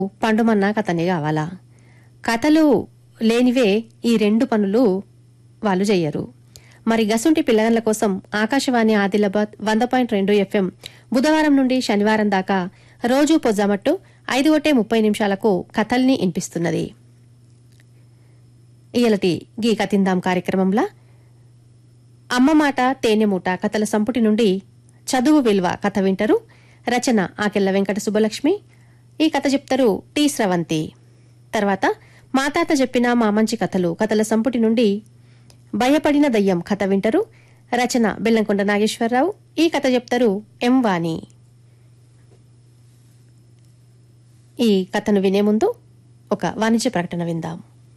పండుమన్నా కథనే కావాలా కథలు లేనివే ఈ రెండు పనులు వాళ్ళు చెయ్యరు మరి గసుంటి పిల్లగండ్ల కోసం ఆకాశవాణి ఆదిలాబాద్ వంద పాయింట్ రెండు ఎఫ్ఎం బుధవారం నుండి శనివారం దాకా రోజూ పొజ్జామట్టు ఐదు ఒకటే ముప్పై నిమిషాలకు కథల్ని వినిపిస్తున్నది ఇయలటి గీ కతిందాం కార్యక్రమంలో అమ్మ మాట తేనె మూట కథల సంపుటి నుండి చదువు విలువ కథ వింటారు రచన ఆకెళ్ల వెంకట సుబ్బలక్ష్మి ఈ కథ చెప్తారు టి స్రవంతి తర్వాత మా తాత చెప్పిన మా మంచి కథలు కథల సంపుటి నుండి భయపడిన దయ్యం కథ వింటారు రచన బెల్లంకొండ నాగేశ్వరరావు ఈ కథ చెప్తారు ఎం వాణి ఈ కథను వినే ముందు ఒక వాణిజ్య ప్రకటన విందాం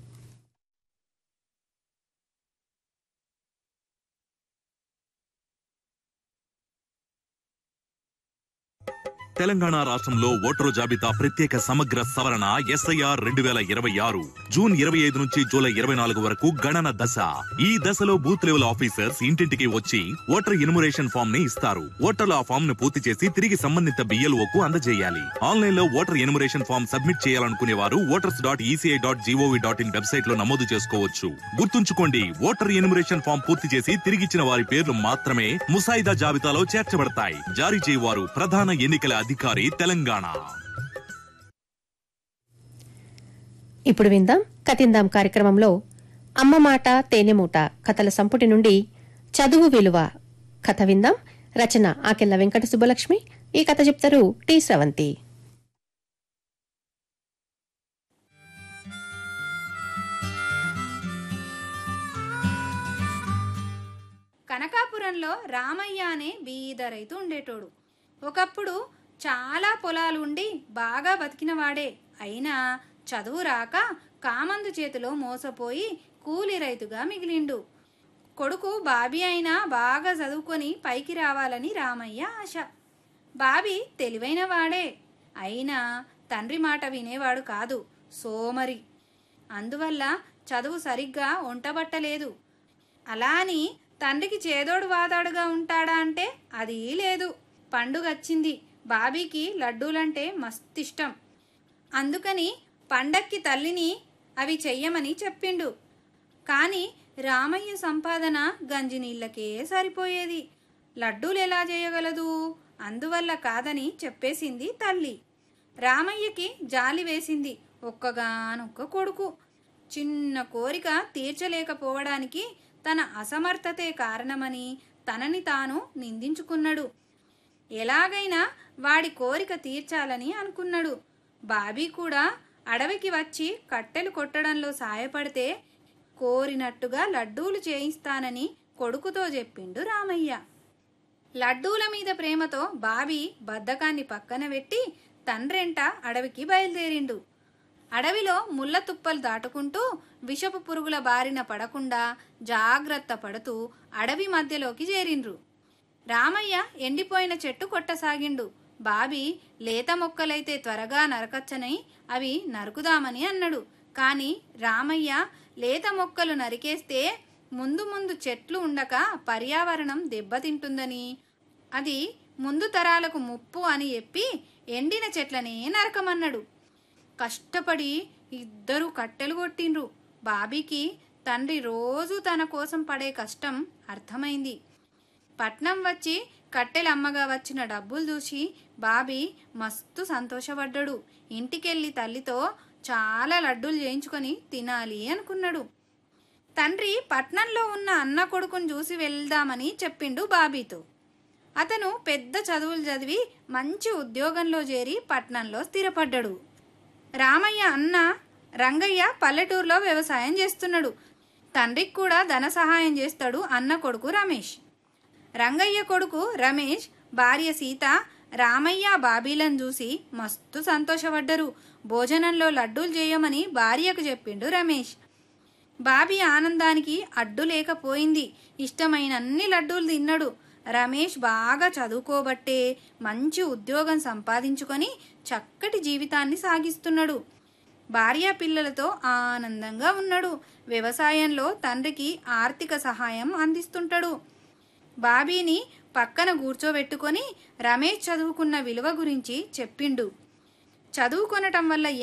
తెలంగాణ రాష్ట్రంలో ఓటరు జాబితా ప్రత్యేక సమగ్ర సవరణ ఎస్ఐఆర్ రెండు వేల ఇరవై ఆరు జూన్ ఇరవై ఐదు నుంచి జూలై ఇరవై నాలుగు వరకు గణన దశ ఈ దశలో బూత్ లెవెల్ ఆఫీసర్స్ ఇంటింటికి వచ్చి ఓటర్ ఇన్మురేషన్ ఫామ్ ని ఇస్తారు ఓటర్లు ఆ ఫామ్ ను పూర్తి చేసి తిరిగి సంబంధిత బిఎల్ఓ కు అందజేయాలి ఆన్లైన్ లో ఓటర్ ఇన్మురేషన్ ఫామ్ సబ్మిట్ చేయాలనుకునే వారు voters dot ECI dot GOV dot in website లో నమోదు చేసుకోవచ్చు గుర్తుంచుకోండి ఓటర్ ఇన్మురేషన్ ఫామ్ పూర్తి చేసి తిరిగిచ్చిన వారి పేర్లు మాత్రమే ముసాయిదా జాబితాలో చేర్చబడతాయి జారీ చేయవారు ప్రధాన ఎన్నికల అధికారి తెలంగాణ ఇప్పుడు విందాం కతిందాం కార్యక్రమంలో అమ్మ మాట తేనె మూట కథల సంపుటి నుండి చదువు విలువ కథ విందాం రచన ఆకెళ్ల వెంకట సుబ్బలక్ష్మి ఈ కథ చెప్తారు టి స్రవంతి కనకాపురంలో రామయ్య అనే బీద రైతు ఉండేటోడు ఒకప్పుడు చాలా పొలాలు ఉండి బాగా బతికినవాడే అయినా చదువు రాక కామందు చేతిలో మోసపోయి కూలి రైతుగా మిగిలిండు కొడుకు బాబీ అయినా బాగా చదువుకొని పైకి రావాలని రామయ్య ఆశ బాబీ తెలివైన వాడే అయినా తండ్రి మాట వినేవాడు కాదు సోమరి అందువల్ల చదువు సరిగ్గా ఒంటబట్టలేదు అలా అని తండ్రికి చేదోడు వాదాడుగా ఉంటాడా అంటే అది లేదు పండుగచ్చింది బాబీకి లడ్డూలంటే మస్తిష్టం అందుకని పండక్కి తల్లిని అవి చెయ్యమని చెప్పిండు కాని రామయ్య సంపాదన గంజినీళ్ళకే సరిపోయేది లడ్డూలు ఎలా చేయగలదు అందువల్ల కాదని చెప్పేసింది తల్లి రామయ్యకి జాలి వేసింది ఒక్కగానొక్క కొడుకు చిన్న కోరిక తీర్చలేకపోవడానికి తన అసమర్థతే కారణమని తనని తాను నిందించుకున్నాడు ఎలాగైనా వాడి కోరిక తీర్చాలని అనుకున్నాడు బాబీ కూడా అడవికి వచ్చి కట్టెలు కొట్టడంలో సాయపడితే కోరినట్టుగా లడ్డూలు చేయిస్తానని కొడుకుతో చెప్పిండు రామయ్య లడ్డూల మీద ప్రేమతో బాబీ బద్ధకాన్ని పక్కన పెట్టి తండ్రెంట అడవికి బయలుదేరిండు అడవిలో ముళ్ళ తుప్పలు దాటుకుంటూ విషపు పురుగుల బారిన పడకుండా జాగ్రత్త పడుతూ అడవి మధ్యలోకి చేరిండ్రు రామయ్య ఎండిపోయిన చెట్టు కొట్టసాగిండు బాబీ లేత మొక్కలైతే త్వరగా నరకచ్చని అవి నరుకుదామని అన్నాడు కాని రామయ్య లేత మొక్కలు నరికేస్తే ముందు ముందు చెట్లు ఉండక పర్యావరణం దెబ్బతింటుందని అది ముందు తరాలకు ముప్పు అని చెప్పి ఎండిన చెట్లనే నరకమన్నాడు కష్టపడి ఇద్దరు కట్టెలు కొట్టిండ్రు బాబీకి తండ్రి రోజు తన కోసం పడే కష్టం అర్థమైంది పట్నం వచ్చి కట్టెలమ్మగా వచ్చిన డబ్బులు చూసి బాబీ మస్తు సంతోషపడ్డాడు ఇంటికెళ్ళి తల్లితో చాలా లడ్డూలు చేయించుకొని తినాలి అనుకున్నాడు తండ్రి పట్నంలో ఉన్న అన్న కొడుకుని చూసి వెళ్దామని చెప్పిండు బాబీతో అతను పెద్ద చదువులు చదివి మంచి ఉద్యోగంలో చేరి పట్నంలో స్థిరపడ్డాడు రామయ్య అన్న రంగయ్య పల్లెటూరులో వ్యవసాయం చేస్తున్నాడు తండ్రికి కూడా ధన సహాయం చేస్తాడు అన్న కొడుకు రమేష్ రంగయ్య కొడుకు రమేష్ భార్య సీత రామయ్య బాబీలను చూసి మస్తు సంతోషపడ్డరు భోజనంలో లడ్డూలు చేయమని భార్యకు చెప్పిండు రమేష్ బాబీ ఆనందానికి అడ్డు లేకపోయింది ఇష్టమైన అన్ని లడ్డూలు తిన్నాడు రమేష్ బాగా చదువుకోబట్టే మంచి ఉద్యోగం సంపాదించుకొని చక్కటి జీవితాన్ని సాగిస్తున్నాడు భార్య పిల్లలతో ఆనందంగా ఉన్నాడు వ్యవసాయంలో తండ్రికి ఆర్థిక సహాయం అందిస్తుంటాడు బాబీని పక్కన కూర్చోబెట్టుకొని రమేష్ చదువుకున్న విలువ గురించి చెప్పిండు చదువు కొనటం వల్ల